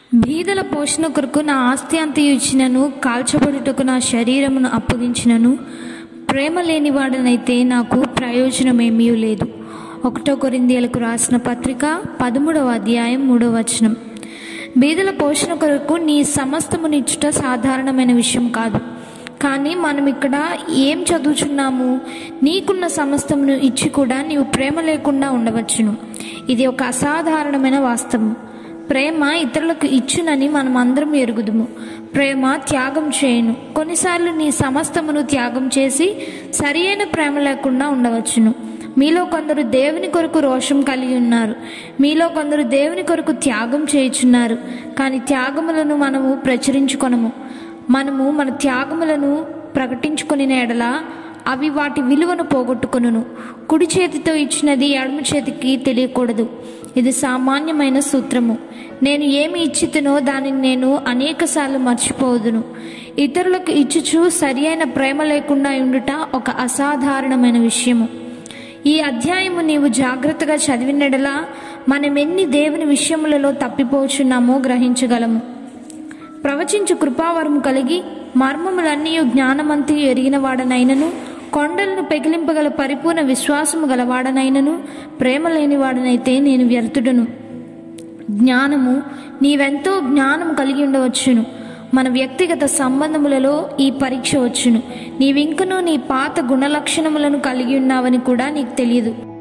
బీదల పోషణ కొరకు నా ఆస్తి అంతయు ఇచ్చినను కాల్చబడుటకు నా శరీరమును అప్పగించినను ప్రేమ లేనివాడనైతే నాకు ప్రయోజనమేమీ లేదు ఒకటో కొరిందీలకు రాసిన పత్రిక పదమూడవ అధ్యాయం మూడవ వచనం బీదల పోషణ కొరకు నీ సమస్తమునిచ్చుట సాధారణమైన విషయం కాదు కానీ మనం ఇక్కడ ఏం చదువుచున్నాము నీకున్న సమస్తమును ఇచ్చి కూడా నీవు ప్రేమ లేకుండా ఉండవచ్చును ఇది ఒక అసాధారణమైన వాస్తవం ప్రేమ ఇతరులకు ఇచ్చునని మనం అందరం ఎరుగుదుము ప్రేమ త్యాగం చేయను కొన్నిసార్లు నీ సమస్తమును త్యాగం చేసి సరి అయిన ప్రేమ లేకుండా ఉండవచ్చును మీలో కొందరు దేవుని కొరకు రోషం కలిగి ఉన్నారు మీలో కొందరు దేవుని కొరకు త్యాగం చేయుచున్నారు కానీ త్యాగములను మనము ప్రచురించుకొనము మనము మన త్యాగములను ప్రకటించుకుని ఎడల అవి వాటి విలువను పోగొట్టుకొనును కుడి చేతితో ఇచ్చినది ఎడమ చేతికి తెలియకూడదు ఇది సామాన్యమైన సూత్రము నేను ఏమి ఇచ్చితునో దానిని నేను అనేకసార్లు మర్చిపోదును ఇతరులకు ఇచ్చుచు సరి అయిన ప్రేమ లేకుండా ఉండుట ఒక అసాధారణమైన విషయము ఈ అధ్యాయము నీవు జాగ్రత్తగా చదివినడలా మనం ఎన్ని దేవుని విషయములలో తప్పిపోచున్నామో గ్రహించగలము ప్రవచించు కృపావరము కలిగి మర్మములన్నీ జ్ఞానమంతి ఎరిగిన వాడనైనను కొండలను పెకిలింపగల పరిపూర్ణ విశ్వాసము గలవాడనైనను ప్రేమ లేనివాడనైతే నేను వ్యర్థుడను జ్ఞానము నీవెంతో జ్ఞానం కలిగి ఉండవచ్చును మన వ్యక్తిగత సంబంధములలో ఈ పరీక్ష వచ్చును నీవింకనూ నీ పాత గుణలక్షణములను కలిగి ఉన్నావని కూడా నీకు తెలియదు